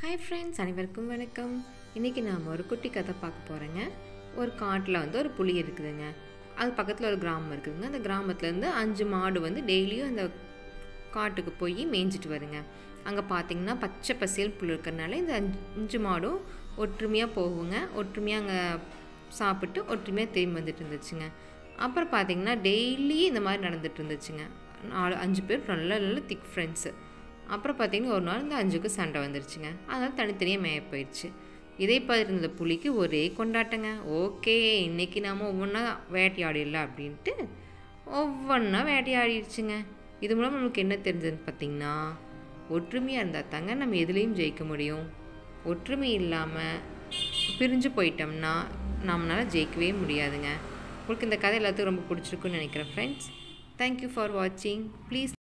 hi friends அனைவருக்கும் வணக்கம் இன்றைக்கி நாம் ஒரு குட்டி கதை பார்க்க போகிறேங்க ஒரு காட்டில் வந்து ஒரு புலி இருக்குதுங்க அது பக்கத்தில் ஒரு கிராமம் இருக்குதுங்க அந்த கிராமத்துலேருந்து அஞ்சு மாடு வந்து டெய்லியும் அந்த காட்டுக்கு போய் மேய்ஞ்சிட்டு வருங்க அங்கே பார்த்தீங்கன்னா பச்சை பசேல் புல் இருக்கிறனால இந்த அஞ்சு அஞ்சு மாடும் ஒற்றுமையாக போகுங்க ஒற்றுமையாக அங்கே சாப்பிட்டு ஒற்றுமையாக திரும்பி வந்துட்டு இருந்துச்சுங்க அப்புறம் பார்த்தீங்கன்னா டெய்லி இந்த மாதிரி நடந்துட்டு இருந்துச்சுங்க நாலு அஞ்சு பேர் நல்ல நல்ல திக் ஃப்ரெண்ட்ஸு அப்புறம் பார்த்தீங்கன்னா ஒரு நாள் இந்த அஞ்சுக்கு சண்டை வந்துருச்சுங்க அதனால் தனித்தனியாக மேய போயிடுச்சு இதே பார்த்துட்டு இருந்த புலிக்கு ஒரே கொண்டாட்டங்க ஓகே இன்னைக்கு நாம் ஒவ்வொன்றா வேட்டையாடிடலாம் அப்படின்ட்டு ஒவ்வொன்றா வேட்டையாடிடுச்சுங்க இது மூலம் நமக்கு என்ன தெரிஞ்சதுன்னு பார்த்தீங்கன்னா ஒற்றுமையாக இருந்தால் தாங்க நம்ம எதுலேயும் ஜெயிக்க முடியும் ஒற்றுமை இல்லாமல் பிரிஞ்சு போயிட்டோம்னா நம்மளால் ஜெயிக்கவே முடியாதுங்க உங்களுக்கு இந்த கதை எல்லாத்துக்கும் ரொம்ப பிடிச்சிருக்குன்னு நினைக்கிறேன் ஃப்ரெண்ட்ஸ் தேங்க்யூ ஃபார் வாட்சிங் ப்ளீஸ்